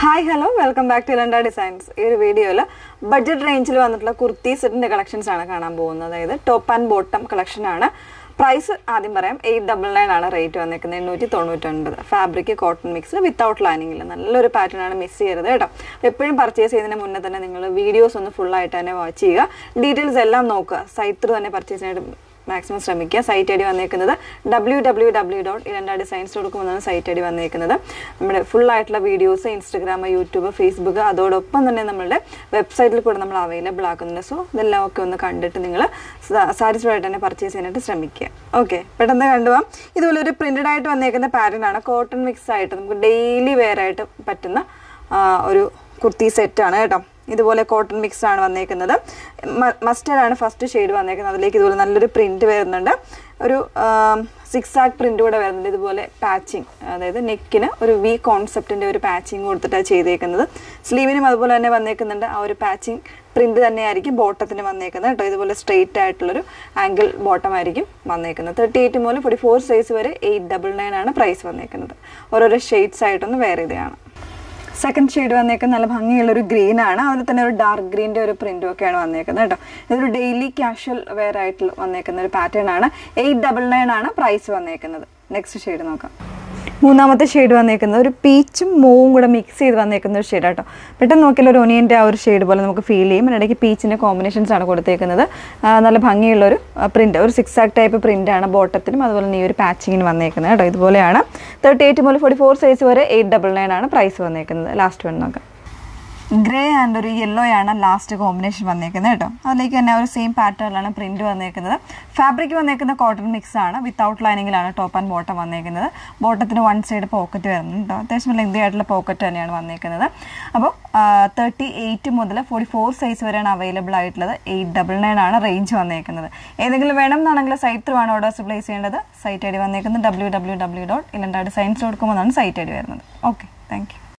hi hello welcome back to ലണ്ട designs ഈ ഒരു വീഡിയോയിൽ ബഡ്ജറ്റ് റേഞ്ചിൽ വന്നിട്ടുള്ള കുർത്തി സെറ്റിന്റെ കളക്ഷൻസ് ആണ് കാണാൻ പോകുന്നത് അതായത് ടോപ്പ് ആൻഡ് ബോട്ടം കളക്ഷൻ ആണ് പ്രൈസ് ആദ്യം പറയാം എയ്റ്റ് ഡബിൾ നയൻ ആണ് റേറ്റ് വന്നിരിക്കുന്നത് എണ്ണൂറ്റി തൊണ്ണൂറ്റൊൻപത് ഫാബ്രിക് കോട്ടൺ മിക്സ് വിത്തൗട്ട് ലൈനിങ്ങിൽ നല്ലൊരു പാറ്റേൺ ആണ് മിസ് ചെയ്യരുത് കേട്ടോ എപ്പോഴും പർച്ചേസ് ചെയ്യുന്നതിന് മുന്നേ തന്നെ നിങ്ങൾ വീഡിയോസ് ഒന്ന് full ആയിട്ട് തന്നെ വാച്ച് ചെയ്യുക ഡീറ്റെയിൽസ് എല്ലാം നോക്കുക സൈറ്റ് ത്രൂ തന്നെ പർച്ചേസ് ചെയ്യാനായിട്ട് മാക്സിമം ശ്രമിക്കുക സൈറ്റ് ഐ ഡി വന്നേക്കുന്നത് ഡബ്ല്യൂ ഡബ്ല്യൂ ഡബ്ല്യൂ ഡോട്ട് ഇരണ്ട ഡിസൈൻസ് ഡോട്ട് കോം എന്നാണ് സൈറ്റ് ഐ ഡി വന്നേക്കുന്നത് നമ്മുടെ ഫുൾ ആയിട്ടുള്ള വീഡിയോസ് ഇൻസ്റ്റഗ്രാം യൂട്യൂബ് ഫേസ്ബുക്ക് അതോടൊപ്പം തന്നെ നമ്മളുടെ വെബ്സൈറ്റിൽ കൂടെ നമ്മൾ അവൈലബിൾ ആക്കുന്നുണ്ട് സോ ഇതെല്ലാം ഒക്കെ ഒന്ന് കണ്ടിട്ട് നിങ്ങൾ സാറ്റിസ്ഫൈഡ് ആയിട്ട് തന്നെ പർച്ചേസ് ചെയ്യാനായിട്ട് ശ്രമിക്കുക ഓക്കെ പെട്ടെന്ന് കണ്ടുപോകാം ഇതുപോലെ ഒരു പ്രിന്റഡ് ആയിട്ട് വന്നേക്കുന്ന പാറ്റേൺ ആണ് കോട്ടൺ മിക്സ് ആയിട്ട് നമുക്ക് ഡെയിലി വെയർ ആയിട്ട് പറ്റുന്ന ആ, ഒരു കുർത്തി സെറ്റാണ് കേട്ടോ ഇതുപോലെ കോട്ടൺ മിക്സ് ആണ് വന്നേക്കുന്നത് മസ്റ്റർഡ് ആണ് ഫസ്റ്റ് ഷെയ്ഡ് വന്നേക്കുന്നത് അതിലേക്ക് ഇതുപോലെ നല്ലൊരു പ്രിന്റ് വരുന്നുണ്ട് ഒരു സിക്സ് ആക്ക് പ്രിന്റ് കൂടെ വരുന്നുണ്ട് ഇതുപോലെ പാച്ചിങ് അതായത് നെക്കിന് ഒരു വി കോൺസെപ്റ്റിന്റെ ഒരു പാച്ചിങ് കൊടുത്തിട്ടാണ് ചെയ്തേക്കുന്നത് സ്ലീവിനും അതുപോലെ തന്നെ വന്നേക്കുന്നുണ്ട് ആ ഒരു പാച്ചിങ് പ്രിന്റ് തന്നെയായിരിക്കും ബോട്ടത്തിന് വന്നേക്കുന്നത് കേട്ടോ ഇതുപോലെ സ്ട്രെയിറ്റ് ആയിട്ടുള്ളൊരു ആംഗിൾ ബോട്ടം ആയിരിക്കും വന്നേക്കുന്നത് തേർട്ടി എയ്റ്റ് മുതൽ ഫോർട്ടി ഫോർ സൈസ് വരെ എയ്റ്റ് ഡബിൾ നയൻ ആണ് പ്രൈസ് വന്നേക്കുന്നത് ഓരോരോ ഷെയ്ഡ്സ് ആയിട്ടൊന്ന് വേറെ ചെയ്തതാണ് സെക്കൻഡ് ഷെയ്ഡ് വന്നേക്കുന്നത് നല്ല ഭംഗിയുള്ള ഒരു ഗ്രീൻ ആണ് അതിൽ തന്നെ ഒരു ഡാർക്ക് ഗ്രീൻ്റെ ഒരു പ്രിന്റും ഒക്കെയാണ് വന്നേക്കുന്നത് കേട്ടോ ഇതൊരു ഡെയിലി കാഷ്വൽ വെയർ ആയിട്ട് വന്നേക്കുന്ന ഒരു പാറ്റേൺ ആണ് എയ്റ്റ് ഡബിൾ നയൻ ആണ് പ്രൈസ് വന്നേക്കുന്നത് നെക്സ്റ്റ് ഷെയ്ഡ് നോക്കാം മൂന്നാമത്തെ ഷെയ്ഡ് വന്നേക്കുന്നത് ഒരു പീച്ചും മൂവും കൂടെ മിക്സ് ചെയ്ത് വന്നേക്കുന്ന ഒരു ഷെയ്ഡ് കേട്ടോ പെട്ടെന്ന് നോക്കിയാൽ ഒരു ഒനിയൻ്റെ ആ ഒരു ഷെയ്ഡ് പോലെ നമുക്ക് ഫീൽ ചെയ്യും അതിനിടയ്ക്ക് പീച്ചിൻ്റെ കോമ്പിനേഷൻസ് ആണ് കൊടുത്തേക്കുന്നത് ആ, നല്ല ഭംഗിയുള്ള ഒരു പ്രിന്റ് ഒരു സിക്സ് ആക്ക് ടൈപ്പ് പ്രിന്റ് ആണ് ബോട്ടത്തിനും അതുപോലെ തന്നെ ഈ ഒരു പാച്ചിങ്ങിന് വന്നേക്കുന്നത് കേട്ടോ ഇതുപോലെയാണ് തേർട്ടി എയ്റ്റ് മുതൽ ഫോർട്ടി ഫോർ സൈസ് വരെ എയ്റ്റ് ഡബിൾ നയൻ ആണ് പ്രൈസ് വന്നേക്കുന്നത് ലാസ്റ്റ് വൺ നോക്കാം ഗ്രേ ആൻഡ് ഒരു യെല്ലോ ആണ് ലാസ്റ്റ് കോമ്പിനേഷൻ വന്നേക്കുന്നത് കേട്ടോ അതിലേക്ക് തന്നെ ഒരു സെയിം പാറ്റേണിലാണ് പ്രിന്റ് വന്നേക്കുന്നത് ഫാബ്രിക് വന്നേക്കുന്ന കോട്ടൺ മിക്സ് ആണ് വിത്തൗട്ട് ലൈനിങ്ങിലാണ് ടോപ്പ് ആൻഡ് ബോട്ടം വന്നേക്കുന്നത് ബോട്ടത്തിന് വൺ സൈഡ് പോക്കറ്റ് വരുന്നുണ്ട് കേട്ടോ അത്യാവശ്യം ലെങ്തി ആയിട്ടുള്ള പോക്കറ്റ് തന്നെയാണ് വന്നേക്കുന്നത് അപ്പോൾ തേർട്ടി എയ്റ്റ് മുതൽ ഫോർട്ടി ഫോർ സൈസ് വരെയാണ് അവൈലബിൾ ആയിട്ടുള്ളത് എയ്റ്റ് ഡബിൾ നയൻ ആണ് റേഞ്ച് വന്നേക്കുന്നത് ഏതെങ്കിലും വേണം എന്നാണെങ്കിൽ സൈറ്റ് ത്രൂ ആണ് ഓർഡേഴ്സ് പ്ലേസ് ചെയ്യേണ്ടത് സൈറ്റ് ഐ ഡി വന്നേക്കുന്നത് ഡബ്ല്യൂ ഡബ്ല്യൂ ഡബ്ല്യൂ ഡോട്ട് ഇലണ്ടാട് സയൻസ് ഡോട്ട് കോം എന്നാണ് സൈറ്റ് ഐ ഡി വരുന്നത് ഓക്കെ താങ്ക് യു